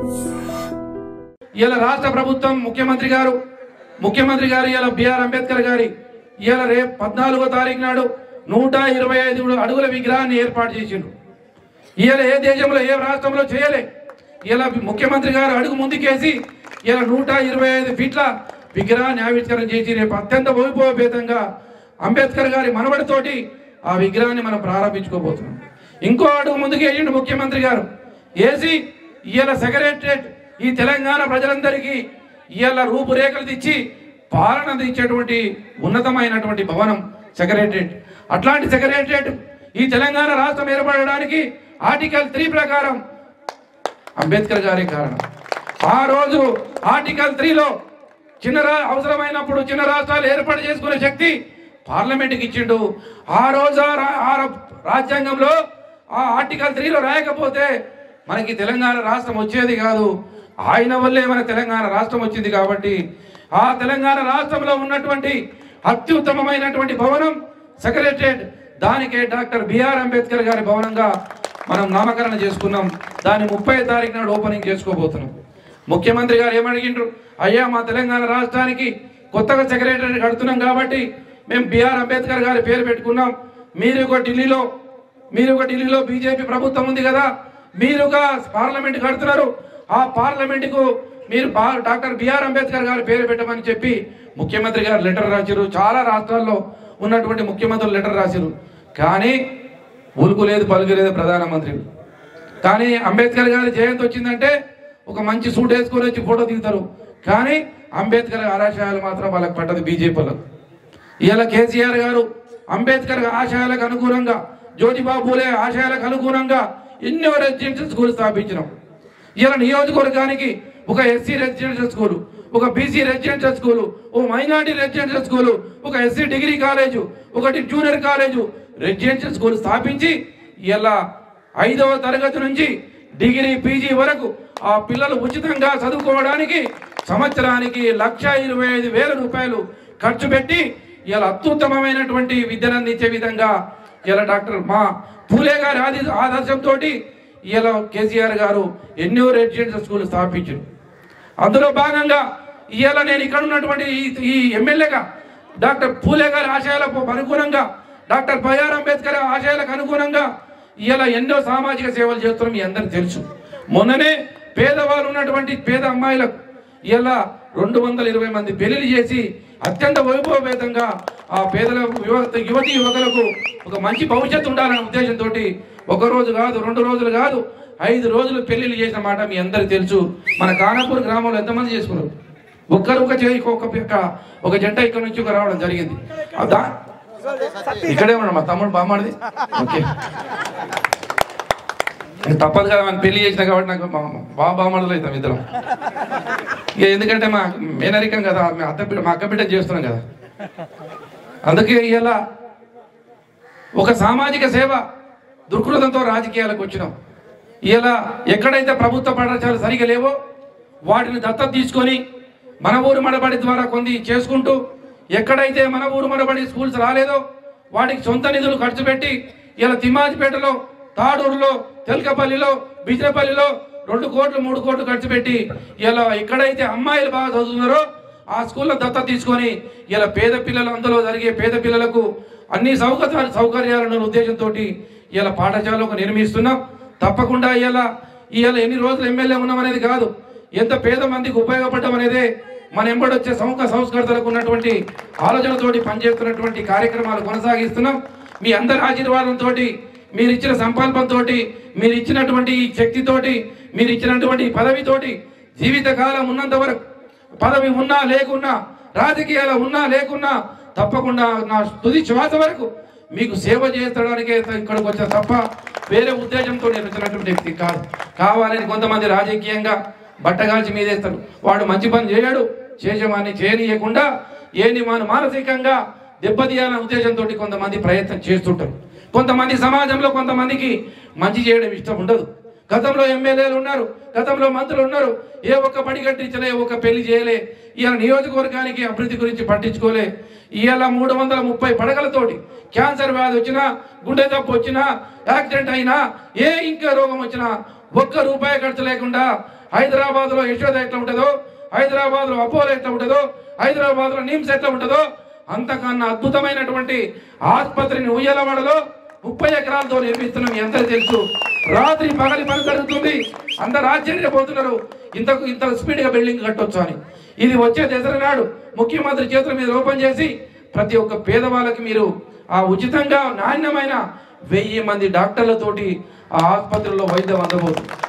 ఇలా రాష్ట్ర ప్రభుత్వం ముఖ్యమంత్రి గారు ముఖ్యమంత్రి గారు ఇలా బిఆర్ అంబేద్కర్ గారి ఇలా రేపు పద్నాలుగో తారీఖు నాడు నూట ఇరవై ఐదు అడుగుల విగ్రహాన్ని ఏర్పాటు చేసిండ్రు ఇవాళ ఏ దేశంలో ఏ రాష్ట్రంలో చేయలే ఇలా ముఖ్యమంత్రి గారు అడుగు ముందుకేసి ఇలా నూట ఇరవై ఐదు ఫీట్ల విగ్రహాన్ని ఆవిష్కరణ చేసి రేపు అత్యంత వైభవపేతంగా అంబేద్కర్ గారి మనవడితోటి ఆ విగ్రహాన్ని మనం ప్రారంభించుకోబోతున్నాం ఇంకో అడుగు ముందుకు వేసిండు ముఖ్యమంత్రి గారు వేసి ఇవాళ సెక్రటరేట్ ఈ తెలంగాణ ప్రజలందరికీ ఇవాళ రూపురేఖలు తెచ్చి పాలన ఇచ్చేటువంటి ఉన్నతమైనటువంటి భవనం సెక్రటరేట్ అట్లాంటి సెక్రటరేట్ ఈ తెలంగాణ రాష్ట్రం ఏర్పడడానికి ఆర్టికల్ త్రీ ప్రకారం అంబేద్కర్ గారే కారణం ఆ రోజు ఆర్టికల్ త్రీలో చిన్న రా అవసరమైనప్పుడు చిన్న రాష్ట్రాలు ఏర్పాటు చేసుకునే శక్తి పార్లమెంట్కి ఇచ్చిండు ఆ రోజు ఆ రా- ఆ రా- రాజ్యాంగంలో ఆ ఆర్టికల్ త్రీలో రాయకపోతే మనకి తెలంగాణ రాష్ట్రం వచ్చేది కాదు ఆయన వల్లే మన తెలంగాణ రాష్ట్రం వచ్చింది కాబట్టి ఆ తెలంగాణ రాష్ట్రంలో ఉన్నటువంటి అత్యుత్తమమైనటువంటి భవనం సెక్రటరేట్ దానికే డాక్టర్ బిఆర్ అంబేద్కర్ గారి భవనంగా మనం నామకరణ చేసుకున్నాం దాన్ని ముప్పై తారీఖు నాడు ఓపెనింగ్ చేసుకోబోతున్నాం ముఖ్యమంత్రి గారు ఏమడిగిండ్రు అయ్యా మా తెలంగాణ రాష్ట్రానికి కొత్తగా సెక్రటరీ కడుతున్నాం కాబట్టి మేము బిఆర్ అంబేద్కర్ గారి పేరు పెట్టుకున్నాం మీరు ఒక ఢిల్లీలో మీరు ఒక ఢిల్లీలో బీజేపీ ప్రభుత్వం ఉంది కదా మీరుగా పార్లమెంట్ కడుతున్నారు ఆ పార్లమెంటుకు మీరు బా- డాక్టర్ బిఆర్ అంబేద్కర్ గారి పేరు పెట్టమని చెప్పి ముఖ్యమంత్రి గారు లెటర్ రాశారు చాలా రాష్ట్రాల్లో ఉన్నటువంటి ముఖ్యమంత్రులు లెటర్ రాశారు కానీ ఉలుకు లేదు పలుకు లేదు ప్రధానమంత్రి కానీ అంబేద్కర్ గారి జయంతి వచ్చిందంటే ఒక మంచి సూట్ వేసుకొని వచ్చి ఫోటో దిగుతారు కానీ అంబేద్కర్ ఆశయాలు మాత్రం వాళ్ళకి పట్టదు బీజేపీ వాళ్ళకు ఇవాళ కేసీఆర్ గారు అంబేద్కర్ ఆశయాలకు అనుగుణంగా జ్యోతిబాబు పూలే ఆశయాలకు అనుగుణంగా ఎన్నో రెసిడెన్షియల్ స్కూల్ స్థాపించినాం ఇలా నియోజకవర్గానికి ఒక ఎస్సీ రెసిడెన్షియల్ స్కూల్ ఒక బీసీ రెసిడెన్షియల్ స్కూల్ ఓ మైనార్టీ రెసిడెన్షియల్ స్కూల్ ఒక ఎస్సీ డిగ్రీ కాలేజు ఒకటి జూనియర్ కాలేజు రెసిడెన్షియల్ స్కూల్ స్థాపించి ఇలా ఐదవ తరగతి నుంచి డిగ్రీ పీజీ వరకు ఆ పిల్లలు ఉచితంగా చదువుకోవడానికి సంవత్సరానికి లక్ష ఇరవై ఐదు వేల రూపాయలు ఖర్చు పెట్టి ఇలా అత్యుత్తమమైనటువంటి విద్యను అందించే విధంగా ఇలా డాక్టర్ మా పూలే గారి ఆది ఆదర్శంతో ఇలా కేసీఆర్ గారు ఎన్నో రెసిడెన్షియల్ స్కూల్ స్థాపించారు అందులో భాగంగా ఇవాళ నేను ఇక్కడ ఉన్నటువంటి ఈ- ఈ ఎమ్మెల్యేగా డాక్టర్ పూలే గారి ఆశయాలకు అనుగుణంగా డాక్టర్ బైఆర్ అంబేద్కర్ ఆశయాలకు అనుగుణంగా ఇలా ఎన్నో సామాజిక సేవలు చేస్తున్నాం మీ అందరికి తెలుసు మొన్ననే పేదవాళ్ళు ఉన్నటువంటి పేద అమ్మాయిలకు ఇలా రెండు వందల ఇరవై మంది పెళ్లిళ్ళు చేసి అత్యంత వైభవపేతంగా ఆ పేదల యువత యువతి యువకులకు ఒక మంచి భవిష్యత్తు ఉండాలనే ఉద్దేశంతో ఒక రోజు కాదు రెండు రోజులు కాదు ఐదు రోజులు పెళ్లిళ్ళు చేసిన మాట మీ అందరికి తెలుసు మన కానాపూర్ గ్రామంలో ఎంతమంది చేసుకున్నారు ఒక్కరు ఒక చేయి ఒక ఒక- ఒక జంట ఇక్కడ నుంచి ఒక రావడం జరిగింది ఆ దా- ఇక్కడే ఉన్నాడు మా తమ్ముడు బామ్మడిది ఓకే ఇక తప్పదు కదా మనం పెళ్లి చేసిన కాబట్టి నాకు మా- బావ బామ్మడులు అవుతాం ఇద్దరం ఇక ఎందుకంటే మా మేనరికం కదా మా అత్త బిడ్డ మా అక్క బిడ్డ చేస్తున్నాం కదా అందుకే ఇలా ఒక సామాజిక సేవ దుర్కృతంతో రాజకీయాలకు వచ్చినాం ఇలా ఎక్కడైతే ప్రభుత్వ పాఠశాలలు సరిగా లేవో వాటిని దత్తత తీసుకొని మన ఊరు మనబడి ద్వారా కొన్ని చేసుకుంటూ ఎక్కడైతే మన ఊరు మనబడి స్కూల్స్ రాలేదో వాటికి సొంత నిధులు ఖర్చు పెట్టి ఇలా తిమ్మాజిపేటలో తాడూరులో తెలకపల్లిలో బిజినపల్లిలో రెండు కోట్లు మూడు కోట్లు ఖర్చు పెట్టి ఇలా ఎక్కడైతే అమ్మాయిలు బాగా చదువుతున్నారో ఆ స్కూల్లో దత్తత తీసుకొని ఇలా పేద పిల్లలు అందులో జరిగే పేద పిల్లలకు అన్ని సౌకర్యాలు సౌకర్యాలను ఉద్దేశంతో ఇలా పాఠశాలకు నిర్మిస్తున్నాం తప్పకుండా ఇలా ఇవాళ ఎన్ని రోజులు ఎమ్మెల్యే ఉన్నాం అనేది కాదు ఎంత పేద మందికి ఉపయోగపడడం అనేదే మన ఎంబడొచ్చే సముఖ సంస్కర్తలకు ఉన్నటువంటి ఆలోచనతోటి పనిచేస్తున్నటువంటి కార్యక్రమాలు కొనసాగిస్తున్నాం మీ అందరి ఆశీర్వాదంతో మీరు ఇచ్చిన సంకల్పంతో మీరు ఇచ్చినటువంటి ఈ శక్తితోటి మీరు ఇచ్చినటువంటి ఈ పదవితోటి జీవితకాలం ఉన్నంత వరకు పదవి ఉన్నా లేకున్నా రాజకీయాలు ఉన్నా లేకున్నా తప్పకుండా నా తుది శ్వాస వరకు మీకు సేవ చేయించడానికే ఇక్కడికి వచ్చా తప్ప వేరే ఉద్దేశంతో నేను వచ్చినటువంటి వ్యక్తి కాదు కావాలని కొంతమంది రాజకీయంగా బట్టగాల్చి మీదేస్తారు వాడు మంచి పని చేయడు చేసేవాడిని చేయనీయకుండా ఏని మన మానసికంగా దెబ్బతీయాలనే ఉద్దేశంతో కొంతమంది ప్రయత్నం చేస్తుంటారు కొంతమంది సమాజంలో కొంతమందికి మంచి చేయడం ఇష్టం ఉండదు గతంలో ఎమ్మెల్యేలు ఉన్నారు గతంలో మంత్రులు ఉన్నారు ఏ ఒక్క పని కట్టించలే ఏ ఒక్క పెళ్లి చేయలే ఇవాళ నియోజకవర్గానికి అభివృద్ధి గురించి పట్టించుకోలే ఇవాళ మూడు వందల ముప్పై పడగలతోటి క్యాన్సర్ వ్యాధి వచ్చినా గుండె జబ్బు వచ్చినా యాక్సిడెంట్ అయినా ఏ ఇంకా రోగం వచ్చినా ఒక్క రూపాయి ఖర్చు లేకుండా హైదరాబాద్ లో యశోద ఎట్లా ఉంటుందో హైదరాబాద్ లో అపోలో ఎట్లా ఉంటుందో హైదరాబాద్ లో నిమ్స్ ఎట్లా ఉంటుందో అంతకన్నా అద్భుతమైనటువంటి ఆసుపత్రిని ఉయ్యలవాడలో ముప్పై ఎకరాలతో నిర్మిస్తున్నాం మీ అందరికీ తెలుసు రాత్రి పగలి పని జరుగుతుంది అందరు ఆశ్చర్యపోతున్నారు ఇంత ఇంత స్పీడ్ గా బిల్డింగ్ కట్టొచ్చు అని ఇది వచ్చే దసరా నాడు ముఖ్యమంత్రి చేతుల మీద ఓపెన్ చేసి ప్రతి ఒక్క పేదవాళ్ళకి మీరు ఆ ఉచితంగా నాణ్యమైన వెయ్యి మంది డాక్టర్లతోటి ఆ ఆసుపత్రిలో వైద్యం అందబోతుంది